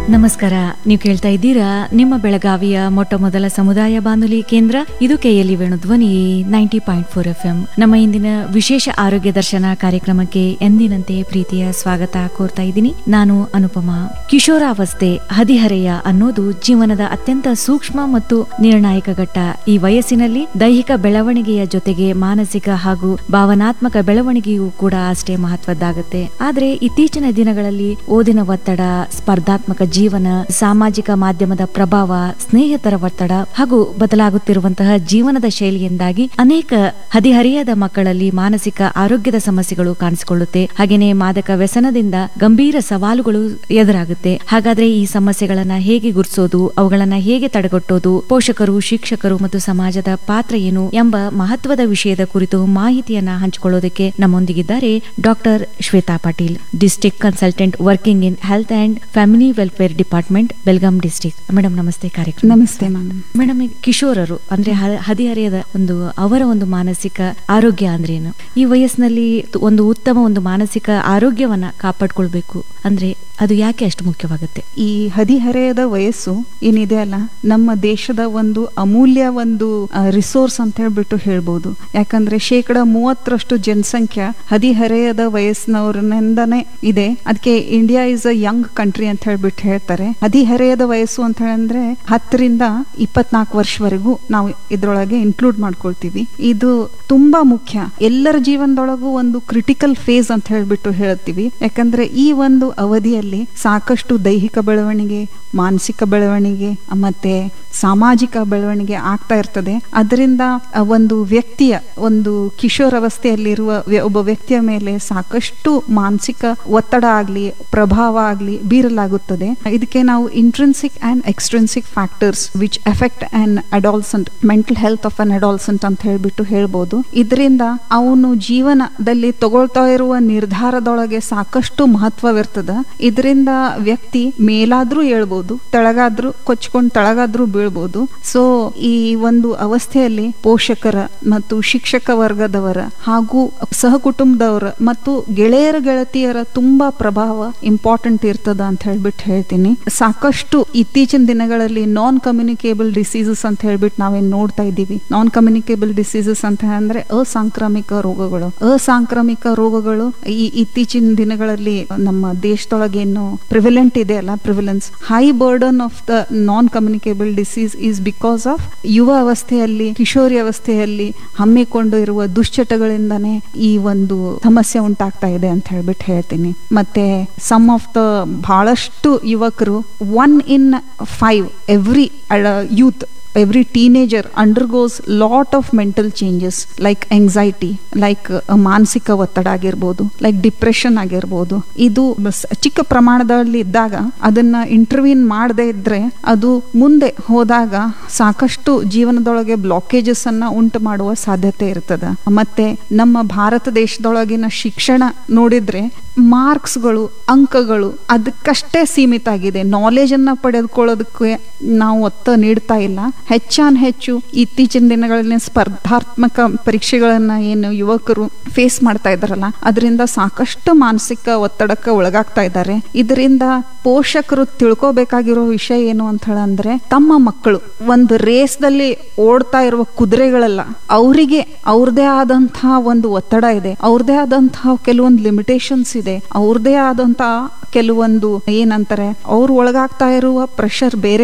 ನಮಸ್ಕಾರ ನೀವು ಕೇಳ್ತಾ ಇದ್ದೀರಾ ನಿಮ್ಮ ಬೆಳಗಾವಿಯ ಮೊಟ್ಟ ಮೊದಲ ಸಮುದಾಯ ಬಾನುಲಿ ಕೇಂದ್ರ ಇದು KLE Venu Dhwani ninety point four FM ಎಂ ನಮ್ಮ ಇಂದಿನ ವಿಶೇಷ ಆರೋಗ್ಯ ದರ್ಶನ ಕಾರ್ಯಕ್ರಮಕ್ಕೆ ಎಂದಿನಂತೆ ಪ್ರೀತಿಯ ಸ್ವಾಗತ ಕೋರ್ತಾ ಇದ್ದೀನಿ ನಾನು ಅನುಪಮಾ ಕಿಶೋರಾವಸ್ಥೆ ಹದಿಹರೆಯ ಅನ್ನೋದು ಜೀವನದ ಅತ್ಯಂತ ಸೂಕ್ಷ್ಮ ಮತ್ತು ನಿರ್ಣಾಯಕ ಘಟ್ಟ ಈ ವಯಸ್ಸಿನಲ್ಲಿ ದೈಹಿಕ ಬೆಳವಣಿಗೆಯ ಜೊತೆಗೆ ಮಾನಸಿಕ ಹಾಗೂ ಭಾವನಾತ್ಮಕ ಬೆಳವಣಿಗೆಯೂ ಕೂಡ ಅಷ್ಟೇ ಮಹತ್ವದ್ದಾಗುತ್ತೆ ಆದ್ರೆ ಇತ್ತೀಚಿನ ದಿನಗಳಲ್ಲಿ ಓದಿನ ಒತ್ತಡ ಸ್ಪರ್ಧಾತ್ಮಕ ಜೀವನ ಸಾಮಾಜಿಕ ಮಾಧ್ಯಮದ ಪ್ರಭಾವ ಸ್ನೇಹಿತರ ಒತ್ತಡ ಹಾಗೂ ಬದಲಾಗುತ್ತಿರುವಂತಹ ಜೀವನದ ಶೈಲಿಯಿಂದಾಗಿ ಅನೇಕ ಹದಿಹರೆಯದ ಮಕ್ಕಳಲ್ಲಿ ಮಾನಸಿಕ ಆರೋಗ್ಯದ ಸಮಸ್ಯೆಗಳು ಕಾಣಿಸಿಕೊಳ್ಳುತ್ತೆ ಹಾಗೇನೆ ಮಾದಕ ವ್ಯಸನದಿಂದ ಗಂಭೀರ ಸವಾಲುಗಳು ಎದುರಾಗುತ್ತೆ ಹಾಗಾದ್ರೆ ಈ ಸಮಸ್ಯೆಗಳನ್ನ ಹೇಗೆ ಗುರುತಿಸೋದು ಅವುಗಳನ್ನ ಹೇಗೆ ತಡೆಗಟ್ಟೋದು ಪೋಷಕರು ಶಿಕ್ಷಕರು ಮತ್ತು ಸಮಾಜದ ಪಾತ್ರ ಏನು ಎಂಬ ಮಹತ್ವದ ವಿಷಯದ ಕುರಿತು ಮಾಹಿತಿಯನ್ನ ಹಂಚಿಕೊಳ್ಳೋದಕ್ಕೆ ನಮ್ಮೊಂದಿಗಿದ್ದಾರೆ doctor Shweta Patil district consultant working in health and family welfare department Belgaum district madam ನಮಸ್ತೆ ಕಾರ್ಯಕ್ರಮ ನಮಸ್ತೆ ಮ್ಯಾಮ್ ಮೇಡಮ್ ಈ ಕಿಶೋರರು ಅಂದ್ರೆ ಹ- ಹದಿಹರೆಯದ ಒಂದು ಅವರ ಒಂದು ಮಾನಸಿಕ ಆರೋಗ್ಯ ಅಂದ್ರೆ ಏನು ಈ ವಯಸ್ಸಿನಲ್ಲಿ ಒಂದು ಉತ್ತಮ ಒಂದು ಮಾನಸಿಕ ಆರೋಗ್ಯವನ್ನ ಕಾಪಾಡ್ಕೊಳ್ಬೇಕು ಅಂದ್ರೆ ಅದು ಯಾಕೆ ಅಷ್ಟು ಮುಖ್ಯವಾಗುತ್ತೆ ಈ ಹದಿಹರೆಯದ ವಯಸ್ಸು ಏನಿದೆ ಅಲ್ಲ ನಮ್ಮ ದೇಶದ ಒಂದು ಅಮೂಲ್ಯ ಒಂದು ರಿಸೋರ್ಸ್ ಅಂತ ಹೇಳ್ಬಿಟ್ಟು ಹೇಳ್ಬೋದು ಯಾಕಂದ್ರೆ ಶೇಕಡ ಮೂವತ್ತರಷ್ಟು ಜನಸಂಖ್ಯೆ ಹದಿಹರೆಯದ ವಯಸ್ಸಿನವರಿಂದನೇ ಇದೆ ಅದಕ್ಕೆ India is a young country ಅಂತ ಹೇಳ್ಬಿಟ್ಟು ಹೇಳ್ತಾರೆ ಹದಿಹರೆಯದ ವಯಸ್ಸು ಅಂತ ಹೇಳಿದ್ರೆ ಹತ್ತರಿಂದ ಇಪ್ಪತ್ನಾಲ್ಕು ವರ್ಷವರೆಗೂ ನಾವು ಇದ್ರೊಳಗೆ ಇನ್ಕ್ಲೂಡ್ ಮಾಡ್ಕೊಳ್ತೀವಿ ಇದು ತುಂಬಾ ಮುಖ್ಯ ಎಲ್ಲರ ಜೀವನದೊಳಗೂ ಒಂದು ಕ್ರಿಟಿಕಲ್ ಫೇಸ್ ಅಂತ ಹೇಳ್ಬಿಟ್ಟು ಹೇಳ್ತೀವಿ ಯಾಕಂದ್ರೆ ಈ ಒಂದು ಅವಧಿಯಲ್ಲಿ ಸಾಕಷ್ಟು ದೈಹಿಕ ಬೆಳವಣಿಗೆ ಮಾನಸಿಕ ಬೆಳವಣಿಗೆ ಮತ್ತೆ ಸಾಮಾಜಿಕ ಬೆಳವಣಿಗೆ ಆಗ್ತಾ ಇರ್ತದೆ ಅದರಿಂದ ಆ ಒಂದು ವ್ಯಕ್ತಿಯ ಒಂದು ಕಿಶೋರಾವಸ್ಥೆಯಲ್ಲಿರುವ ವ್ಯ- ಒಬ್ಬ ವ್ಯಕ್ತಿಯ ಮೇಲೆ ಸಾಕಷ್ಟು ಮಾನಸಿಕ ಒತ್ತಡ ಆಗ್ಲಿ ಪ್ರಭಾವ ಆಗ್ಲಿ ಬೀರಲಾಗುತ್ತದೆ ಇದಕ್ಕೆ ನಾವು intrinsic and extrinsic factors which effect on adolescent mental health of on adolescent ಅಂತ ಹೇಳ್ಬಿಟ್ಟು ಹೇಳ್ಬೋದು ಇದರಿಂದ ಅವನು ಜೀವನದಲ್ಲಿ ತಗೊಳ್ತಾ ಇರುವ ನಿರ್ಧಾರದೊಳಗೆ ಸಾಕಷ್ಟು ಮಹತ್ವವಿರ್ತದ ಇದರಿಂದ ವ್ಯಕ್ತಿ ಮೇಲಾದ್ರೂ ಹೇಳ್ಬೋದು ತೆಳಗಾದ್ರೂ ಕೊಚ್ಕೊಂಡು ತಳಗಾದ್ರೂ ಬೀಳ್ಬೋದು ಸೊ ಈ ಒಂದು ಅವಸ್ಥೆಯಲ್ಲಿ ಪೋಷಕರ ಮತ್ತು ಶಿಕ್ಷಕ ವರ್ಗದವರ ಹಾಗೂ ಸಹಕುಟುಂಬದವರ ಮತ್ತು ಗೆಳೆಯರ ಗೆಳತಿಯರ ತುಂಬಾ ಪ್ರಭಾವ ಇಂಪಾರ್ಟೆಂಟ್ ಇರ್ತದ ಅಂತ ಹೇಳ್ಬಿಟ್ಟು ಹೇಳ್ತೀನಿ ಸಾಕಷ್ಟು ಇತ್ತೀಚಿನ ದಿನಗಳಲ್ಲಿ ನಾನ್ ಕಮ್ಯುನಿಕೇಬಲ್ ಡಿಸೀಸಸ್ ಅಂತ ಹೇಳ್ಬಿಟ್ಟು ನಾವೇನ್ ನೋಡ್ತಾ ಇದ್ದೀವಿ ನಾನ್ ಕಮ್ಯುನಿಕೇಬಲ್ ಡಿಸೀಸಸ್ ಅಂತ ಅಂದ್ರೆ ಅಸಾಂಕ್ರಾಮಿಕ ರೋಗಗಳು ಅಸಾಂಕ್ರಾಮಿಕ ರೋಗಗಳು ಈ ಇತ್ತೀಚಿನ ದಿನಗಳಲ್ಲಿ ನಮ್ಮ ದೇಶದೊಳಗೆ ಏನು ಪ್ರಿವಿಲೆಂಟ್ ಇದೆ ಅಲ್ಲ prevalence high burden of the non communicable disease is because of ಯುವ ಅವಸ್ಥೆಯಲ್ಲಿ ಕಿಶೋರಿ ಅವಸ್ಥೆಯಲ್ಲಿ ಹಮ್ಮಿಕೊಂಡು ಇರುವ ದುಶ್ಚಟಗಳಿಂದಾನೇ ಈ ಒಂದು ಸಮಸ್ಯೆ ಉಂಟಾಗ್ತಾ ಇದೆ ಅಂತ ಹೇಳ್ಬಿಟ್ಟು ಹೇಳ್ತೀನಿ ಮತ್ತೆ ಸಮ್ ಆಫ್ ದ ಬಹಳಷ್ಟು ಯುವಕರು one in five every youth every teenager undergoes lot of mental changes like anxiety like ಮಾನಸಿಕ ಒತ್ತಡ ಆಗಿರ್ಬೋದು ಲೈಕ್ ಡಿಪ್ರೆಷನ್ ಆಗಿರ್ಬೋದು ಇದು ಬಸ್- ಚಿಕ್ಕ ಪ್ರಮಾಣದಲ್ಲಿ ಇದ್ದಾಗ ಅದನ್ನ ಇಂಟರ್ವ್ಯೂನ್ ಮಾಡದೇ ಇದ್ರೆ ಅದು ಮುಂದೆ ಹೋದಾಗ ಸಾಕಷ್ಟು ಜೀವನದೊಳಗೆ ಬ್ಲಾಕೇಜಸ್ ಅನ್ನ ಉಂಟು ಮಾಡುವ ಸಾಧ್ಯತೆ ಇರ್ತದ ಮತ್ತೆ ನಮ್ಮ ಭಾರತ ದೇಶದೊಳಗಿನ ಶಿಕ್ಷಣ ನೋಡಿದ್ರೆ ಮಾರ್ಕ್ಸ್ಗಳು ಅಂಕಗಳು ಅದಕ್ಕಷ್ಟೇ ಸೀಮಿತ ಆಗಿದೆ ನಾಲೆಜ್ ಅನ್ನ ಪಡೆದುಕೊಳ್ಳೋದಕ್ಕೆ ನಾವು ಒತ್ತ ನೀಡ್ತಾ ಇಲ್ಲ ಹೆಚ್ಚಾನ್ ಹೆಚ್ಚು ಇತ್ತೀಚಿನ ದಿನಗಳಲ್ಲಿ ಸ್ಪರ್ಧಾತ್ಮಕ ಪರೀಕ್ಷೆಗಳನ್ನ ಏನು ಯುವಕರು ಫೇಸ್ ಮಾಡ್ತಾ ಇದ್ದಾರಲ್ಲ ಅದರಿಂದ ಸಾಕಷ್ಟು ಮಾನಸಿಕ ಒತ್ತಡಕ್ಕೆ ಒಳಗಾಗ್ತಾ ಇದ್ದಾರೆ ಇದರಿಂದ ಪೋಷಕರು ತಿಳ್ಕೊಬೇಕಾಗಿರೋ ವಿಷಯ ಏನು ಅಂತ ಹೇಳಂದ್ರೆ ತಮ್ಮ ಮಕ್ಕಳು ಒಂದು ರೇಸ್ದಲ್ಲಿ ಓಡ್ತಾ ಇರುವ ಕುದುರೆಗಳಲ್ಲ ಅವರಿಗೆ ಅವ್ರದೇ ಆದಂತಹ ಒಂದು ಒತ್ತಡ ಇದೆ ಅವ್ರದೇ ಆದಂತಹ ಕೆಲವೊಂದು ಲಿಮಿಟೇಷನ್ಸ್ ಇದೆ ಅವ್ರದೇ ಆದಂತಹ ಕೆಲವೊಂದು ಏನಂತಾರೆ ಅವ್ರು ಒಳಗಾಗ್ತಾ ಇರುವ ಪ್ರೆಷರ್ ಬೇರೆ